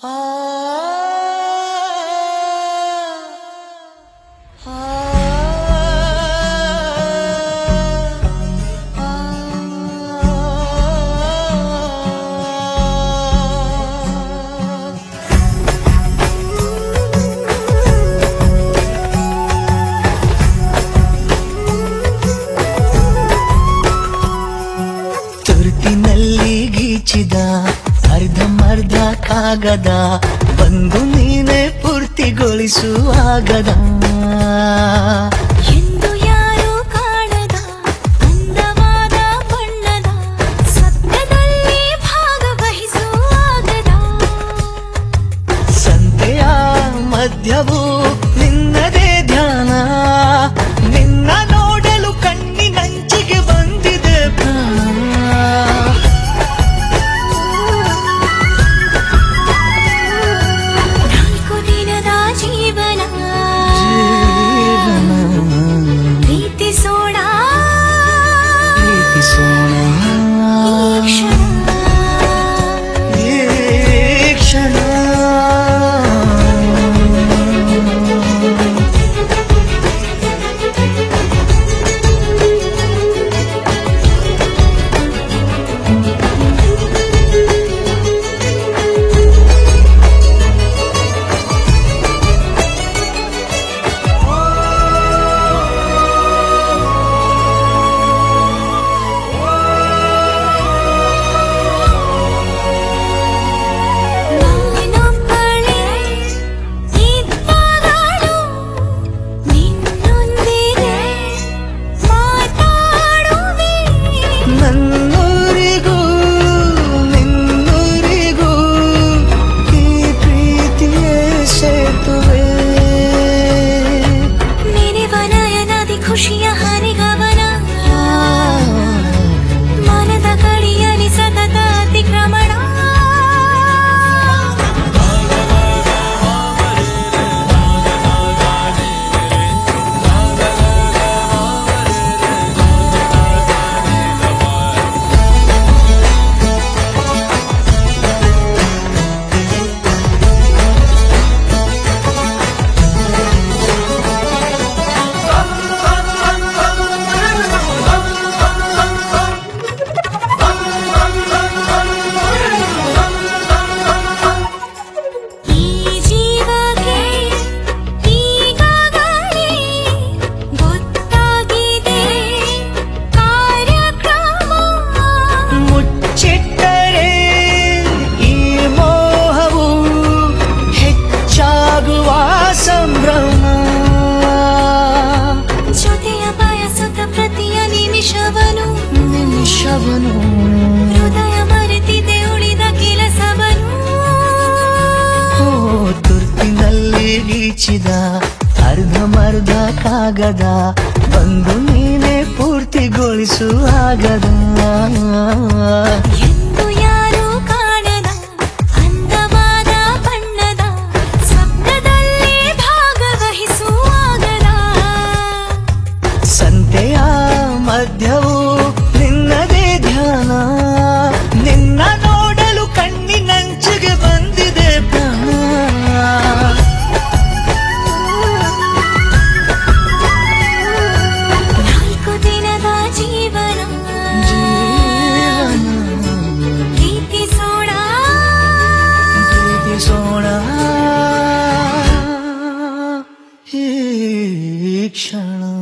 ತುರ್ತಿನಲ್ಲಿ ಗೀಚಿದ ಅರ್ಧಮರ್ಧ ಕಾಗದ ಬಂದು ನೀನೆ ಪೂರ್ತಿಗೊಳಿಸುವಾಗದ ಎಂದು ಯಾರೂ ಕಾಣದ ಅಂದವಾದ ಬಣ್ಣದ ಸತ್ಯದಲ್ಲಿ ಭಾಗವಹಿಸುವಾಗದ ಸಂತೆಯ ಮಧ್ಯವು ನಿನ್ನದೇ ಧ್ಯಾನ ನಿನ್ನ ನೋಡಲು ಕಣ್ಣಿನಂಚಿಗೆ ಬಂದಿದೆ ಪ್ರಾಣ ನಾಲ್ಕು ದಿನದ ಜೀವನ ಪ್ರೀತಿಸೋಣ ಪ್ರೀತಿಸೋಣ ಈ ಕ್ಷಣ ಈ ಕ್ಷಣ ನಾನೊಬ್ಬಳೇ ಇದ್ದಾಗಲೂ ನಿನ್ನೊಂದಿಗೆ ಮಾತಾಡುವೆ ನನ್ನೂರಿಗೂ ನಿನ್ನೂರಿಗೂ ಈ ಪ್ರೀತಿಯೇ ಸೇತುವೆ ನೆನೆವನಯನದಿ ಖುಷಿಯ ಹರಿಗವನ ಮನದ ಕಡಿಯಲಿ ಸತತ ಅತಿಕ್ರಮಣ ಈ ಜೀವಕ್ಕೆ ಈಗಾಗಲೇ ಗೊತ್ತಾಗಿದೆ ಕಾರ್ಯಕ್ರಮ ಮುಚ್ಚಿಟ್ಟರೆ ಈ ಮೋಹವು ಹೆಚ್ಚಾಗುವ ಸಂಭ್ರಮ ಜೊತೆಯ ಬಯಸುತ್ತ ಪ್ರತಿಯ ನಿಮಿಷವನು ನಿಮಿಷವನು ಹೃದಯ ಮರೆತಿದೆ ಉಳಿದ ಕೆಲಸವನು ಓ ತುರ್ತಿನಲ್ಲಿ ಗೀಚಿದ ಅರ್ಧಮರ್ಧ ಕಾಗದ ಬಂದು ನೀನೆ ಪೂರ್ತಿಗೊಳಿಸುವಾಗದ ಎಂದು ಯಾರೂ ಕಾಣದ ಅಂದವಾದ ಬಣ್ಣದ ಸ್ವಪ್ನದಲ್ಲಿ ಭಾಗವಹಿಸುವಾಗದ ಸಂತೆಯ ಮಧ್ಯವು ನಿನ್ನದೇ ಧ್ಯಾನ ನಿನ್ನ ನೋಡಲು ಕಣ್ಣಿನಂಚಿಗೆ ಬಂದಿದೆ ಪ್ರಾಣ ನಾಲ್ಕು ದಿನದ ಜೀವನ ಪ್ರೀತಿಸೋಣ ಪ್ರೀತಿಸೋಣ ಈ ಕ್ಷಣ